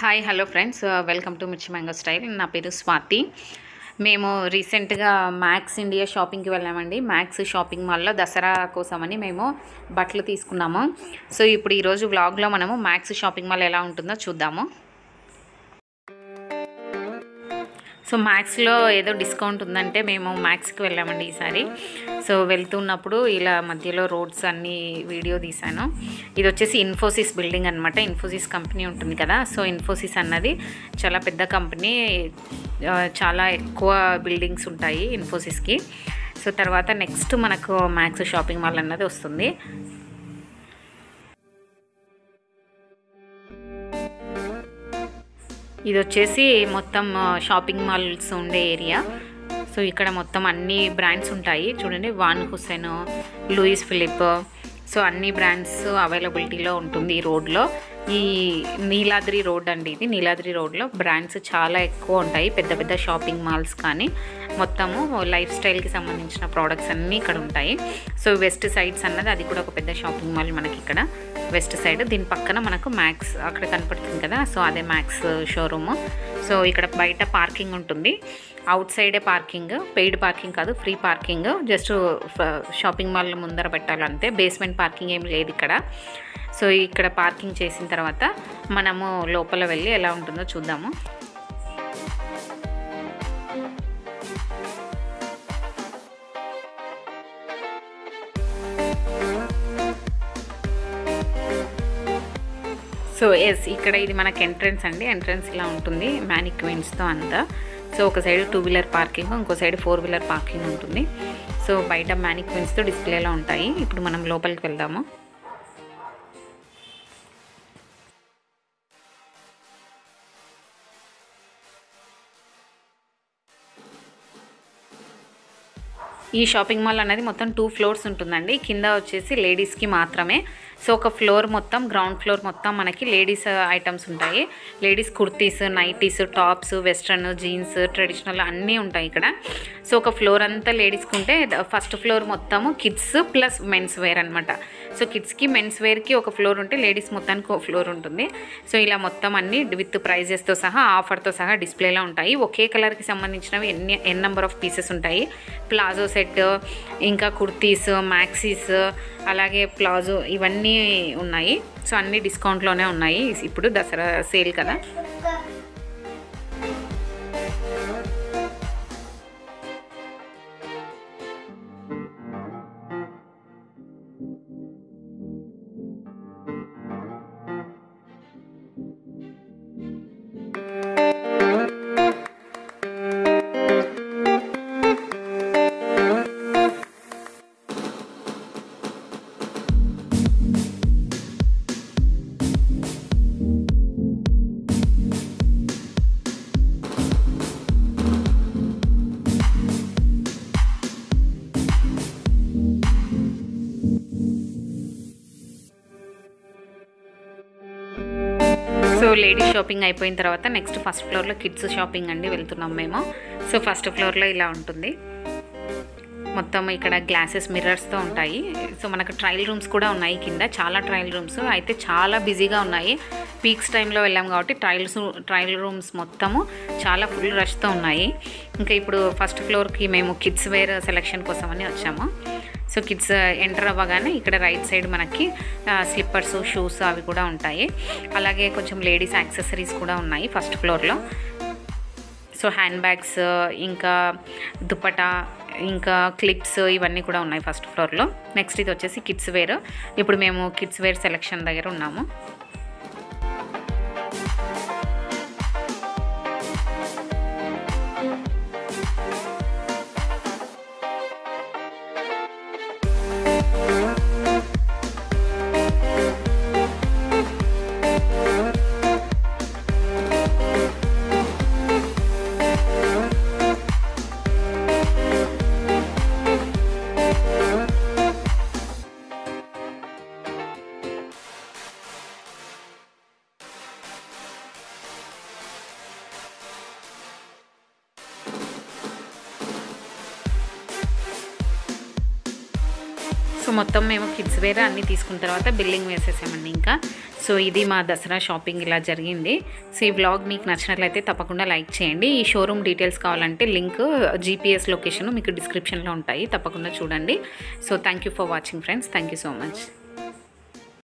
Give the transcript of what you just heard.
hi hello friends welcome to Mirchi mango style నా పేరు స్వాతి మేము రీసెంట్గా మ్యాక్స్ ఇండియా షాపింగ్కి వెళ్ళామండి మ్యాక్స్ షాపింగ్ మాల్లో దసరా కోసమని మేము బట్టలు తీసుకున్నాము సో ఇప్పుడు ఈరోజు వ్లాగ్లో మనము మ్యాక్స్ షాపింగ్ మాల్ ఎలా ఉంటుందో చూద్దాము సో మ్యాక్స్లో ఏదో డిస్కౌంట్ ఉందంటే మేము మ్యాక్స్కి వెళ్ళామండి ఈసారి సో వెళ్తున్నప్పుడు ఇలా మధ్యలో రోడ్స్ అన్ని వీడియో తీశాను ఇది వచ్చేసి ఇన్ఫోసిస్ బిల్డింగ్ అనమాట ఇన్ఫోసిస్ కంపెనీ ఉంటుంది కదా సో ఇన్ఫోసిస్ అన్నది చాలా పెద్ద కంపెనీ ఆ, చాలా ఎక్కువ బిల్డింగ్స్ ఉంటాయి ఇన్ఫోసిస్కి సో తర్వాత నెక్స్ట్ మనకు మ్యాక్స్ షాపింగ్ మాల్ అన్నది వస్తుంది ఇది వచ్చేసి మొత్తం ఆ, షాపింగ్ మాల్స్ ఉండే ఏరియా సో ఇక్కడ మొత్తం అన్ని బ్రాండ్స్ ఉంటాయి చూడండి Van Heusen Louis Philippe so అన్ని బ్రాండ్స్ అవైలబిలిటీలో ఉంటుంది ఈ రోడ్లో ఈ నీలాద్రి రోడ్ అండి ఇది నీలాద్రి రోడ్లో బ్రాండ్స్ చాలా ఎక్కువ ఉంటాయి పెద్ద పెద్ద షాపింగ్ మాల్స్ కానీ మొత్తము లైఫ్ స్టైల్కి సంబంధించిన ప్రోడక్ట్స్ అన్నీ ఇక్కడ ఉంటాయి సో వెస్ట్ సైడ్స్ అన్నది అది కూడా ఒక పెద్ద షాపింగ్ మాల్ మనకి ఇక్కడ వెస్ట్ సైడ్ దీని పక్కన మనకు మ్యాక్స్ అక్కడ కనపడుతుంది కదా సో అదే మ్యాక్స్ షోరూమ్ సో ఇక్కడ బయట పార్కింగ్ ఉంటుంది అవుట్ సైడే పార్కింగ్ పెయిడ్ పార్కింగ్ కాదు free parking just shopping mall ముందర పెట్టాలంతే బేస్మెంట్ పార్కింగ్ ఏం లేదు ఇక్కడ సో ఇక్కడ పార్కింగ్ చేసిన తర్వాత మనము లోపల వెళ్ళి ఎలా ఉంటుందో చూద్దాము సో ఎస్ ఇక్కడ ఇది మనకి ఎంట్రన్స్ అండి ఎంట్రన్స్ ఇలా ఉంటుంది మ్యానిక్వెన్స్తో అంతా సో ఒక సైడ్ టూ వీలర్ పార్కింగ్ ఇంకో సైడ్ ఫోర్ వీలర్ పార్కింగ్ ఉంటుంది సో బయట మ్యానిక్వెన్స్తో డిస్ప్లేలో ఉంటాయి ఇప్పుడు మనం లోపలికి వెళ్దాము ఈ షాపింగ్ మాల్ అనేది మొత్తం టూ ఫ్లోర్స్ ఉంటుందండి కింద వచ్చేసి లేడీస్కి మాత్రమే సో ఒక ఫ్లోర్ మొత్తం గ్రౌండ్ ఫ్లోర్ మొత్తం మనకి లేడీస్ ఐటమ్స్ ఉంటాయి ladies kurtis nighties tops western jeans traditional అన్నీ ఉంటాయి ఇక్కడ సో ఒక ఫ్లోర్ అంతా లేడీస్కి ఉంటే ఫస్ట్ ఫ్లోర్ మొత్తము కిడ్స్ ప్లస్ మెన్స్ వేర్ అనమాట సో కిడ్స్కి మెన్స్ వేర్కి ఒక ఫ్లోర్ ఉంటే లేడీస్ మొత్తానికి ఒక ఫ్లోర్ ఉంటుంది సో ఇలా మొత్తం అన్ని విత్ ప్రైజెస్తో సహా ఆఫర్తో సహా డిస్ప్లేలో ఉంటాయి ఒకే కలర్కి సంబంధించినవి ఎన్ని ఎన్ నెంబర్ ఆఫ్ పీసెస్ ఉంటాయి ప్లాజో సెట్ ఇంకా కుర్తీస్ మ్యాక్సీస్ అలాగే ప్లాజో ఇవన్నీ ఉన్నాయి సో అన్ని డిస్కౌంట్లోనే ఉన్నాయి ఇప్పుడు దసరా సేల్ కదా సో లేడీస్ షాపింగ్ అయిపోయిన తర్వాత నెక్స్ట్ ఫస్ట్ ఫ్లోర్లో కిడ్స్ షాపింగ్ అండి వెళ్తున్నాం మేము సో ఫస్ట్ ఫ్లోర్లో ఇలా ఉంటుంది మొత్తం ఇక్కడ గ్లాసెస్ మిర్రర్స్తో ఉంటాయి సో మనకు ట్రయల్ రూమ్స్ కూడా ఉన్నాయి కింద చాలా ట్రయల్ రూమ్స్ అయితే చాలా బిజీగా ఉన్నాయి పీక్స్ టైంలో వెళ్ళాం కాబట్టి ట్రయల్స్ ట్రయల్ రూమ్స్ మొత్తము చాలా ఫుల్ రష్తో ఉన్నాయి ఇంకా ఇప్పుడు ఫస్ట్ ఫ్లోర్కి మేము కిడ్స్ వేర్ సెలెక్షన్ కోసమని వచ్చాము సో కిడ్స్ ఎంటర్ అవ్వగానే ఇక్కడ రైట్ సైడ్ మనకి స్లిప్పర్స్ షూస్ అవి కూడా ఉంటాయి అలాగే కొంచెం లేడీస్ యాక్సెసరీస్ కూడా ఉన్నాయి ఫస్ట్ ఫ్లోర్లో సో హ్యాండ్ బ్యాగ్స్ ఇంకా దుపటా ఇంకా క్లిప్స్ ఇవన్నీ కూడా ఉన్నాయి ఫస్ట్ ఫ్లోర్లో నెక్స్ట్ ఇది వచ్చేసి కిడ్స్ వేర్ ఇప్పుడు మేము కిడ్స్ వేర్ సెలెక్షన్ దగ్గర ఉన్నాము మొత్తం మేము కిడ్స్ వేర్ అన్నీ తీసుకున్న తర్వాత బిల్లింగ్ వేసేసామండి ఇంకా సో ఇది మా దసరా షాపింగ్ ఇలా జరిగింది సో ఈ వ్లాగ్ మీకు నచ్చినట్లయితే తప్పకుండా లైక్ చేయండి ఈ షోరూమ్ డీటెయిల్స్ కావాలంటే లింక్ జీపీఎస్ లొకేషన్ మీకు డిస్క్రిప్షన్లో ఉంటాయి తప్పకుండా చూడండి so thank you for watching friends thank you so much